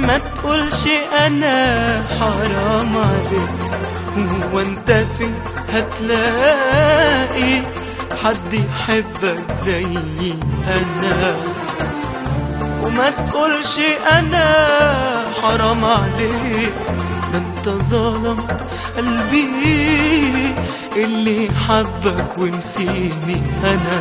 ما تقولش انا حرام عليك هو انت فين هتلاقي حد يحبك زي انا وما تقولش انا حرام عليك ده انت ظلمت قلبي اللي حبك ونسيني انا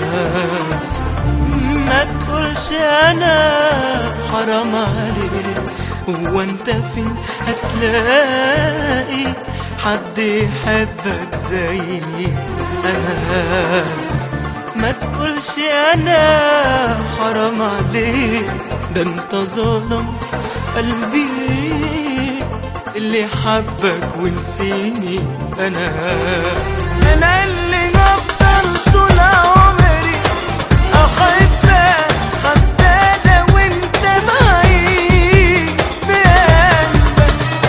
ما تقولش انا حرام عليك هو انت فين هتلاقي حد يحبك زي انا ما تقولش انا حرام عليك ده انت ظلمت قلبي اللي حبك ونسيني انا انا اللي هفضل طول عمري احبك حتى لو انت معي بقلبك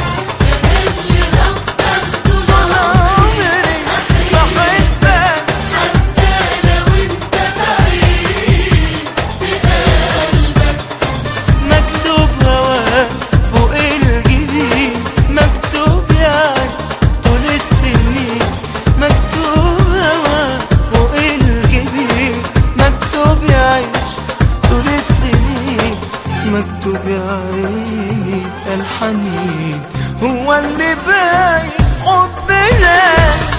طول عمري بحبك مكتوب هواك فوق الجبين مكتوب يعني طول السنين مكتوب هواك فوق الجبين مكتوب يعيش طول السنين مكتوب يا عيني الحنين هو اللي باين حبنا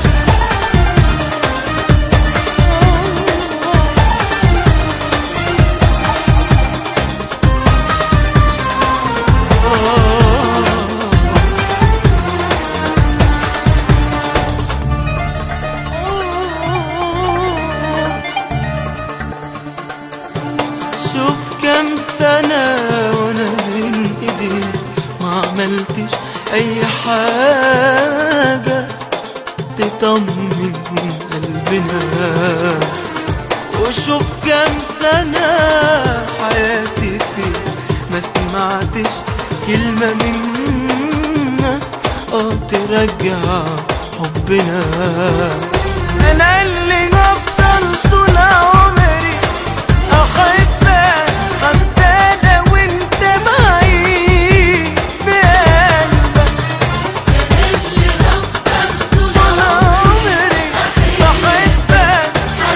شوف كم سنة وانا بين ايديك ما عملتش اي حاجة تطمن قلبنا وشوف كم سنة حياتي فيك ما سمعتش كلمة منك اه ترجع حبنا انا اللي هفضل طول عمري احبك حتى لو انت معي بقلبك طول عمري بحبك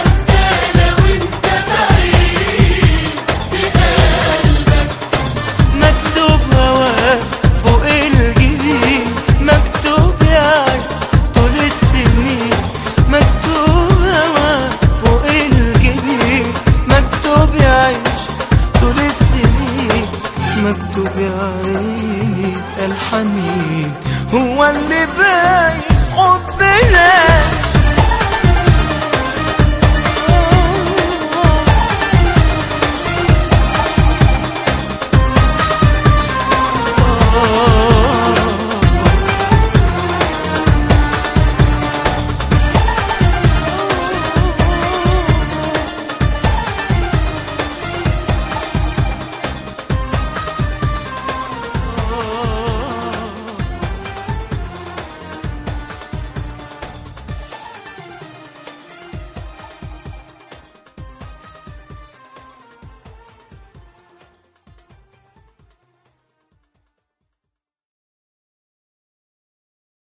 مكتوب هواك فوق الجبين مكتوب يعني طول السنين مكتوب هواك فوق الجبين مكتوب يعيش طول السنين مكتوب يا عيني الحنين هو اللي باين حبنا